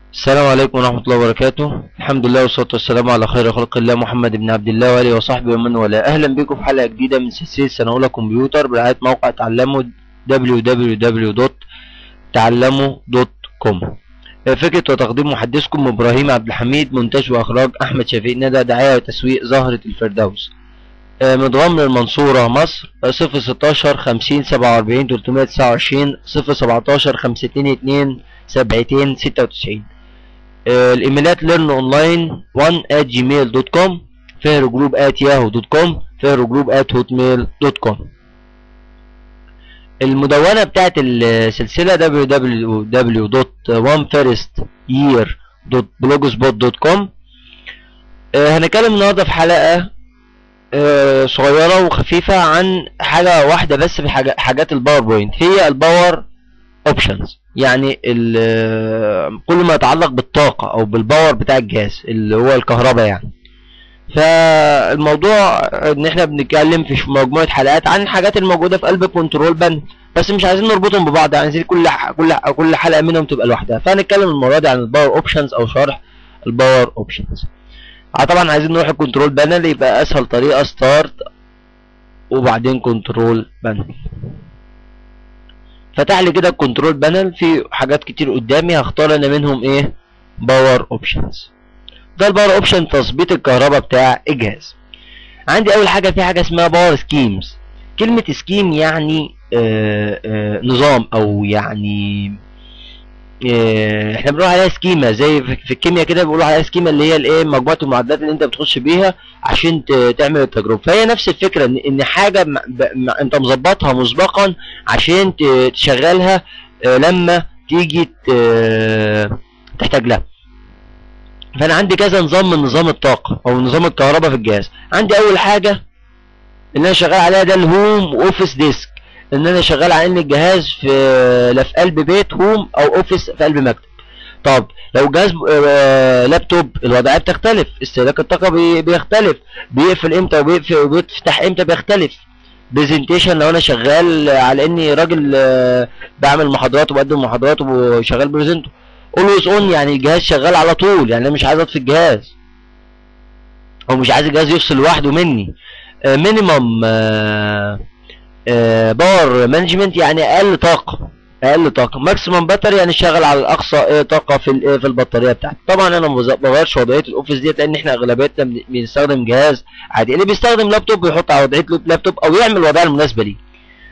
السلام عليكم ورحمة الله وبركاته الحمد لله والصلاة والسلام على خير خلق الله محمد بن عبد الله وآله وصحبه ومن والاه أهلا بكم في حلقة جديدة من سلسلة سنة أولى كمبيوتر برعاية موقع تعلموا www.تعلموا.com فكرة وتقديم محدثكم إبراهيم عبد الحميد مونتاج وإخراج أحمد شفيق ندى دعاية وتسويق زهرة الفردوس مدغم من المنصورة مصر صفر ستاشر خمسين سبعة وأربعين تلتمية تسعة وعشرين صفر سبعتاشر خمسة اتنين اتنين سبعتين ستة وتسعين الايميلات ليرن اونلاين 1 at gmail دوت كوم فهر جروب at yahoo دوت كوم فهر جروب at hotmail دوت كوم المدونة بتاعت السلسلة www.onefirstyear.blogspot.com هنتكلم النهاردة في حلقة آه، صغيرة وخفيفة عن حاجة واحدة بس في حاجة حاجات الباوربوينت هي الباور اوبشنز يعني ال- كل ما يتعلق بالطاقة او بالباور بتاع الجهاز اللي هو الكهرباء يعني فالموضوع ان احنا بنتكلم في مجموعة حلقات عن الحاجات الموجودة في قلب الكنترول بان بس مش عايزين نربطهم ببعض يعني عايزين كل ح- كل ح- كل حلقة منهم تبقى لوحدها فهنتكلم المرة دي عن الباور اوبشنز او شرح الباور اوبشنز اه طبعا عايزين نروح الكنترول بانل يبقى اسهل طريقة ستارت وبعدين كنترول بانل فتح لي كده الكنترول بانل في حاجات كتير قدامي هختار انا منهم ايه باور اوبشنز ده الباور اوبشن تظبيط الكهرباء بتاع الجهاز عندي اول حاجه في حاجه اسمها باور سكيمز كلمه سكيم يعني آه آه نظام او يعني آه احنا بنقول عليها سكيما زي في في الكيمياء كده بيقولوا عليها سكيما اللي هي الايه مجموعه المعادلات اللي انت بتخش بيها عشان ت- تعمل التجربه فهي نفس الفكره ان ان حاجه م- ب- م- انت مظبطها مسبقا عشان ت- تشغلها آه، لما تيجي ت- تحتاج لها فانا عندي كذا نظام من نظام الطاقه او نظام الكهرباء في الجهاز عندي اول حاجه اللي انا شغال عليها ده الهوم اوفيس ديسك ان انا شغال على ان الجهاز في لا في قلب بيت هوم او اوفيس في قلب مكتب طب لو جهاز آه، لابتوب الوضعيه بتختلف استهلاك الطاقه بي- بيختلف بيقفل امتى وبيقفل وبيفتح امتى بيختلف برزنتيشن لو انا شغال على اني راجل آه، بعمل محاضرات وبقدم محاضرات وشغال برزنتو اولويز اون يعني الجهاز شغال على طول يعني انا مش عايز اطفي الجهاز او مش عايز الجهاز يفصل لوحده مني مينيمم باور مانجمنت يعني اقل طاقه اقل طاقه ماكسيمم باتري يعني شغال على الاقصى آه، طاقه في ال- آه، في البطاريه بتاعتي طبعا انا ما بز- بغيرش وضعيه الاوفيس ديت لان احنا اغلبيتنا بن- بنستخدم جهاز عادي اللي بيستخدم لابتوب بيحط على وضعيه لابتوب او يعمل الوضعيه المناسبه ليه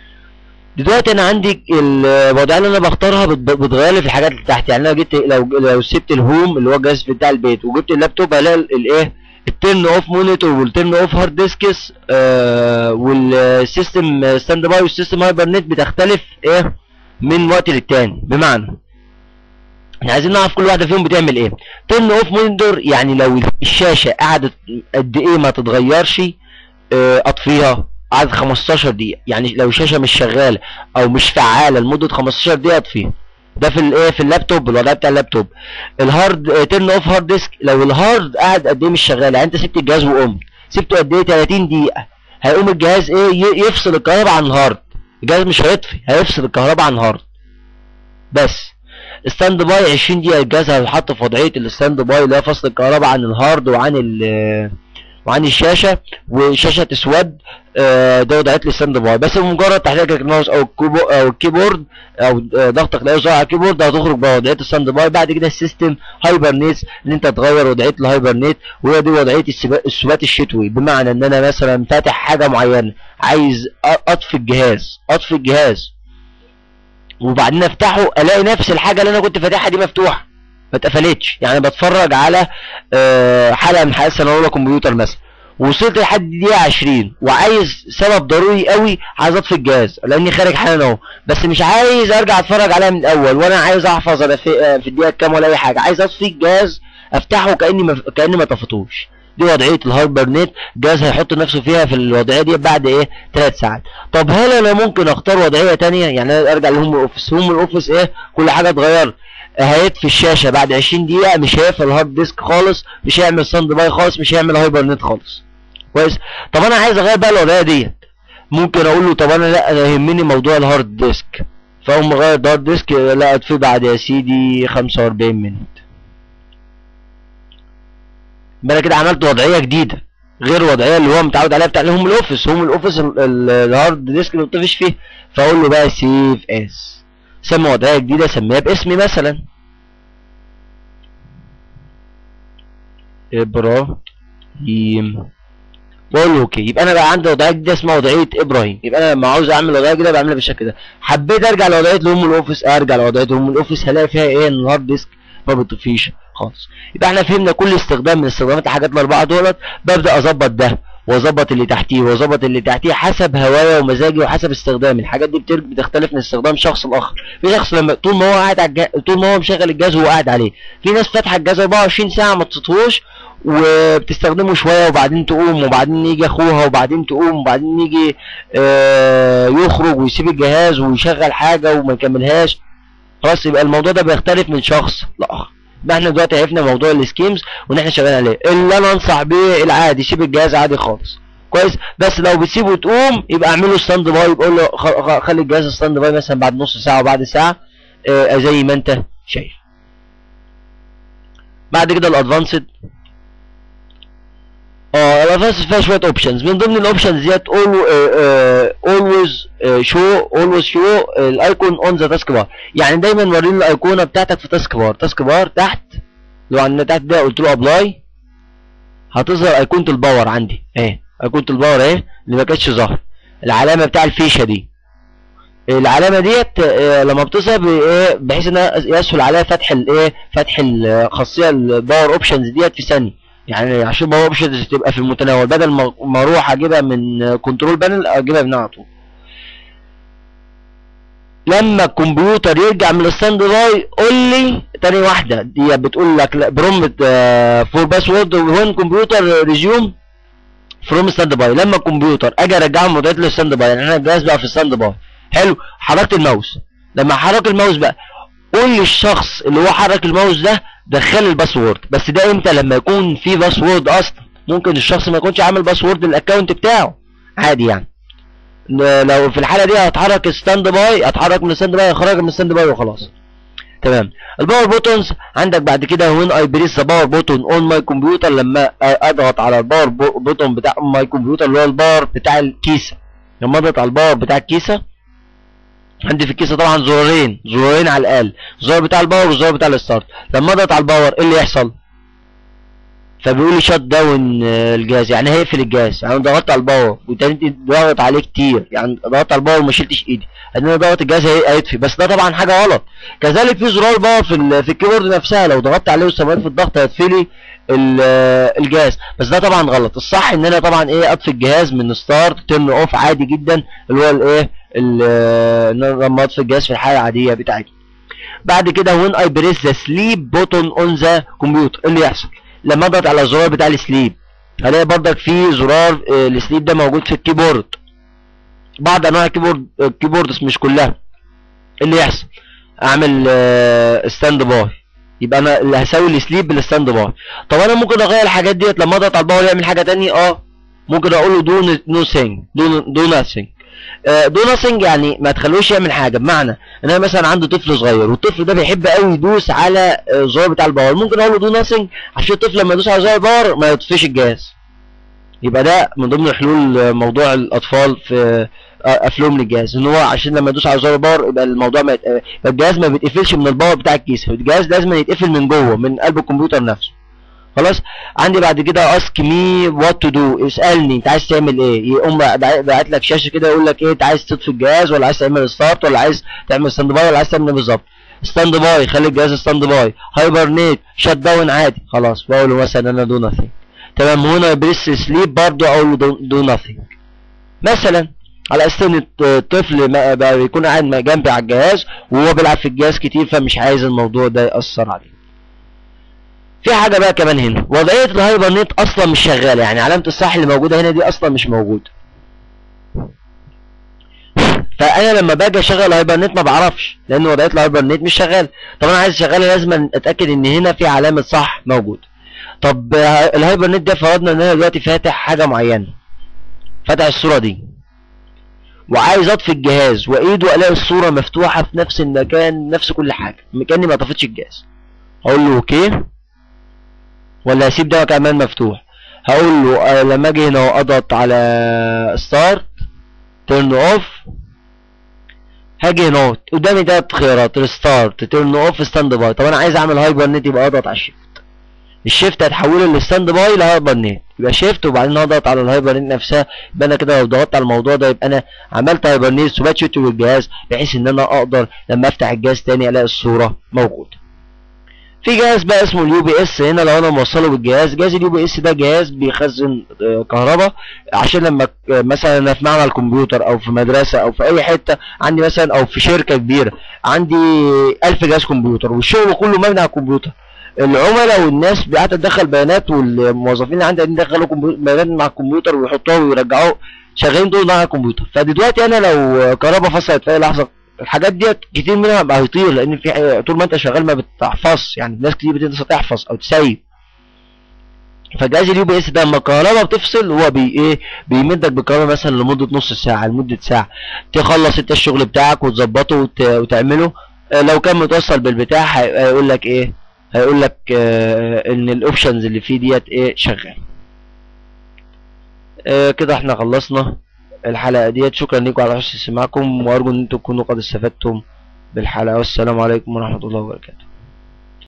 دلوقتي انا عندي الوضعيه اللي انا بختارها بت- بتغير لي في الحاجات اللي تحت يعني انا جبت لو لو سبت الهوم اللي هو الجهاز بتاع البيت وجبت اللابتوب هلاقي ال- الايه التيرن اوف مونيتور والتيرن اوف هارد ديسكس آه والسيستم ستاند باي والسيستم هايبر نت بتختلف ايه من وقت للتاني بمعنى احنا عايزين نعرف كل واحده فيهم بتعمل ايه تيرن اوف مونيتور يعني لو الشاشه قعدت قد ايه ما تتغيرش آه، اطفيها قعدت 15 دقيقه يعني لو الشاشه مش شغاله او مش فعاله لمده 15 دقيقه اطفيها ده في الايه في اللابتوب الوضع بتاع اللابتوب الهارد تيرن اوف هارد ديسك لو الهارد قعد قد ايه مش شغال يعني انت سبت الجهاز وقمت سبته قد ايه 30 دقيقه هيقوم الجهاز ايه ي- يفصل الكهرباء عن الهارد الجهاز مش هيطفي هيفصل الكهرباء عن الهارد بس ستاند باي 20 دقيقه الجهاز هيتحط في وضعيه الستاند باي اللي هي فصل الكهرباء عن الهارد وعن ال وعن الشاشه والشاشه تسود آه، ده وضعيه الستاند باي بس بمجرد تحريك الماوس او الكيبو او الكيبورد او آه، ضغطك لاي زرار على الكيبورد هتخرج بوضعيه الستاند باي بعد كده السيستم هايبرنيت ان انت تغير وضعيه الهايبرنيت وهي دي وضعيه السبا- الثبات الشتوي بمعنى ان انا مثلا فاتح حاجه معينه عايز أ- اطفي الجهاز اطفي الجهاز وبعدين افتحه الاقي نفس الحاجه اللي انا كنت فاتحها دي مفتوحه ما اتقفلتش يعني بتفرج على آه، حلقه من حلقات سنه اولى كمبيوتر مثلا وصلت لحد دقيقه 20 وعايز سبب ضروري قوي عايز اطفي الجهاز لاني خارج حالا اهو بس مش عايز ارجع اتفرج عليها من الاول وانا عايز احفظ انا في, آه، في الدقيقه كام ولا اي حاجه عايز اطفي الجهاز افتحه كاني ما كاني ما طفتوش دي وضعيه الهايبر نت الجهاز هيحط نفسه فيها في الوضعيه دي بعد ايه 3 ساعات طب هل انا ممكن اختار وضعيه تانية يعني أنا ارجع لهوم اوفيس هوم الاوفيس ايه كل حاجه اتغيرت هيطفي الشاشه بعد 20 دقيقه مش هيقفل الهارد ديسك خالص مش هيعمل ساند باي خالص مش هيعمل هايبر نت خالص كويس طب انا عايز اغير بقى الوضعيه ديت ممكن اقول له طب انا لا انا يهمني موضوع الهارد ديسك فاقوم مغير الهارد ديسك لا اطفيه بعد يا سيدي 45 منت يبقى انا كده عملت وضعيه جديده غير وضعيه اللي هو متعود عليها بتاع الهوم الاوفيس هوم الاوفيس ال- ال- الهارد ديسك اللي بتطفش فيه فاقول له بقى سيف اس سمي وضعيه جديده سميها باسمي مثلا ابراهيم بقول له اوكي يبقى انا بقى عندي وضعيه جديده اسمها وضعيه ابراهيم يبقى انا لما عاوز اعمل وضعيه جديده بعملها بالشكل ده حبيت ارجع لوضعيه الهوم الاوفيس ارجع لوضعيه الهوم الاوفيس هلاقي فيها ايه ان الهارد ديسك ما بيطفيش خالص يبقى احنا فهمنا كل استخدام من استخدامات الحاجات الاربعه دولت ببدا اظبط ده واظبط اللي تحتيه واظبط اللي تحتيه حسب هوايا ومزاجي وحسب استخدامي الحاجات دي بتر- بتختلف من استخدام شخص لاخر في شخص لما طول ما هو قاعد على الجهاز طول ما هو مشغل الجهاز وهو قاعد عليه في ناس فاتحه الجهاز 24 ساعه ما تسطوش وبتستخدمه شويه وبعدين تقوم وبعدين يجي اخوها وبعدين تقوم وبعدين يجي آه يخرج ويسيب الجهاز ويشغل حاجه وما يكملهاش خلاص يبقى الموضوع ده بيختلف من شخص لاخر يبقى احنا دلوقتي عرفنا موضوع السكيمز وان احنا شغالين عليه اللي انا انصح بيه العادي سيب الجهاز عادي خالص كويس بس لو بتسيبه تقوم يبقى اعمله ستاند باي يقول له خ- خ- خلي الجهاز ستاند باي مثلا بعد نص ساعه وبعد ساعه آه زي ما انت شايف بعد كده الادفانسد اه الادفانسد فيها شويه اوبشنز من ضمن الاوبشنز ديت اولويز شو اولويز شو الايكون اون ذا تاسك بار يعني دايما وريني الايقونه بتاعتك في تاسك بار تاسك بار تحت لو عندنا تحت ده قلت له ابلاي هتظهر ايقونه الباور عندي اهي ايقونه الباور اهي اللي ما كانتش ظاهره العلامه بتاع الفيشه دي العلامه ديت آه، لما بتظهر ب- إيه، بحيث انها يسهل عليها فتح الايه فتح الخاصيه الباور اوبشنز ديت في ثانيه يعني عشان الباور اوبشنز تبقى في المتناول بدل ما ما اروح اجيبها من كنترول بانل اجيبها من على طول لما الكمبيوتر يرجع من الستاند باي قول لي تاني واحده دي بتقول لك لا برومت فور باسورد وين كمبيوتر ريزيوم فروم ستاند باي لما الكمبيوتر اجي ارجعه من وضعيه الستاند باي يعني انا الجهاز بقى في الستاند باي حلو حركت الماوس لما حرك الماوس بقى قول لي الشخص اللي هو حرك الماوس ده دخل الباسورد بس ده امتى لما يكون في باسورد اصلا ممكن الشخص ما يكونش عامل باسورد للاكونت بتاعه عادي يعني ل- لو في الحاله دي هتحرك ستاند باي هتحرك من الستاند باي هخرج من الستاند باي وخلاص تمام الباور بوتونز عندك بعد كده وين اي بريس ذا باور بوتون اون ماي كمبيوتر لما اضغط على الباور بوتون بتاع ماي كمبيوتر اللي هو الباور بتاع الكيسه لما اضغط على الباور بتاع الكيسه عندي في الكيسه طبعا زرارين زرارين على الاقل الزرار بتاع الباور والزرار بتاع الستارت لما اضغط على الباور ايه اللي يحصل فبيقول لي شات داون الجهاز يعني هيقفل الجهاز يعني أنا ضغطت على الباور وتاني ضغط عليه كتير يعني ضغطت على الباور وما شلتش ايدي ان انا ضغط الجهاز هي- هيطفي بس ده طبعا حاجه غلط كذلك في زرار باور في ال- في الكيبورد نفسها لو ضغطت عليه واستمريت في الضغط هيطفي لي ال- الجهاز بس ده طبعا غلط الصح ان انا طبعا ايه اطفي الجهاز من ستارت تيرن اوف عادي جدا اللي هو الايه ال- إن أنا لما اطفي الجهاز في الحاله العاديه بتاعتي بعد كده وين اي بريس ذا سليب بوتون اون ذا كمبيوتر ايه اللي يحصل لما اضغط على الزرار بتاع السليب هلاقي برضك في زرار آه، السليب ده موجود في الكيبورد بعض انواع الكيبورد الكيبوردز مش كلها ايه اللي يحصل اعمل ستاند باي يبقى انا اللي هساوي السليب بالستاند باي طب انا ممكن اغير الحاجات ديت لما اضغط على الباور يعمل حاجه تانية اه ممكن اقول له دو نو ثينج دو دو ناثينج دو ناثينج يعني ما تخلوش يعمل حاجه بمعنى ان انا مثلا عندي طفل صغير والطفل ده بيحب قوي يدوس على آه، الزرار بتاع الباور ممكن اقول له دو ناثينج عشان الطفل لما يدوس على زرار الباور ما يطفيش الجهاز يبقى ده من ضمن حلول آه، موضوع الاطفال في آه، قفلهم للجهاز ان هو عشان لما يدوس على زرار الباور يبقى الموضوع ما يت... يبقى الجهاز ما بيتقفلش من الباور بتاع الكيسه الجهاز لازم يتقفل من جوه من قلب الكمبيوتر نفسه خلاص عندي بعد كده اسك مي وات تو دو اسالني انت عايز تعمل ايه يقوم باع- باعت لك شاشه كده يقول لك ايه انت عايز تطفي الجهاز ولا عايز تعمل ستارت ولا عايز تعمل ستاند باي ولا عايز تعمل ايه بالظبط ستاند باي خلي الجهاز ستاند باي هايبرنيت شات داون عادي خلاص بقول له مثلا انا دو نثينج تمام هنا بريس سليب برضو اقول له دو نثينج مثلا على اساس ان الطفل ما- بقى يكون قاعد ما- جنبي على الجهاز وهو بيلعب في الجهاز كتير فمش عايز الموضوع ده يأثر عليه في حاجة بقى كمان هنا وضعية الهايبرنت اصلا مش شغالة يعني علامة الصح اللي موجودة هنا دي اصلا مش موجودة فانا لما باجي اشغل هايبرنت ما بعرفش لان وضعية الهايبرنت مش شغالة طب انا عايز اشغلها لازم اتاكد ان هنا في علامة صح موجودة طب آه، الهايبرنت ده فرضنا ان انا دلوقتي فاتح حاجة معينة فاتح الصورة دي وعايز اطفي الجهاز وايده الاقي الصورة مفتوحة في نفس المكان نفس كل حاجة كاني ما طفيتش الجهاز اقول له اوكي ولا هسيب ده كمان مفتوح هقول له آه، لما اجي هنا اضغط على ستارت تيرن اوف هاجي هنا قدامي تلات خيارات ريستارت تيرن اوف ستاند باي طب انا عايز اعمل هايبر نت يبقى اضغط على الشيفت الشيفت هتحوله للستاند باي لهايبر نت يبقى شيفت وبعدين اضغط على الهايبر نت نفسها يبقى انا كده لو ضغطت على الموضوع ده يبقى انا عملت هايبر نت ثبات شتوي بالجهاز بحيث ان انا اقدر لما افتح الجهاز تاني الاقي الصوره موجوده في جهاز بقى اسمه اليو بي اس هنا لو انا موصله بالجهاز جهاز اليو بي اس ده جهاز بيخزن آه، كهرباء عشان لما ك- آه، مثلا انا في معمل كمبيوتر او في مدرسه او في اي حته عندي مثلا او في شركه كبيره عندي 1000 جهاز كمبيوتر والشغل كله مبني على الكمبيوتر العملاء والناس قاعده تدخل بيانات والموظفين اللي عندي قاعدين يدخلوا كمبيو- بيانات مع الكمبيوتر ويحطوها ويرجعوها شغالين دول مع الكمبيوتر فدلوقتي انا لو كهرباء فصلت في اي لحظه الحاجات ديت كتير منها بقى هيطير لان في ح- طول ما انت شغال ما بتحفظش يعني ناس كتير بتنسى تحفظ او تسيب فجهاز اليو بي اس ده لما الكهرباء بتفصل هو بي ايه بيمدك بالكهرباء مثلا لمده نص ساعه لمده ساعه تخلص انت الشغل بتاعك وتظبطه وت... وتعمله آه، لو كان متوصل بالبتاع هي- هيقول لك ايه هيقول لك آه ان الاوبشنز اللي فيه ديت ايه شغال آه كده احنا خلصنا الحلقه ديت شكرا لكم على حسن استماعكم وارجو ان انتم تكونوا قد استفدتم بالحلقه والسلام عليكم ورحمه الله وبركاته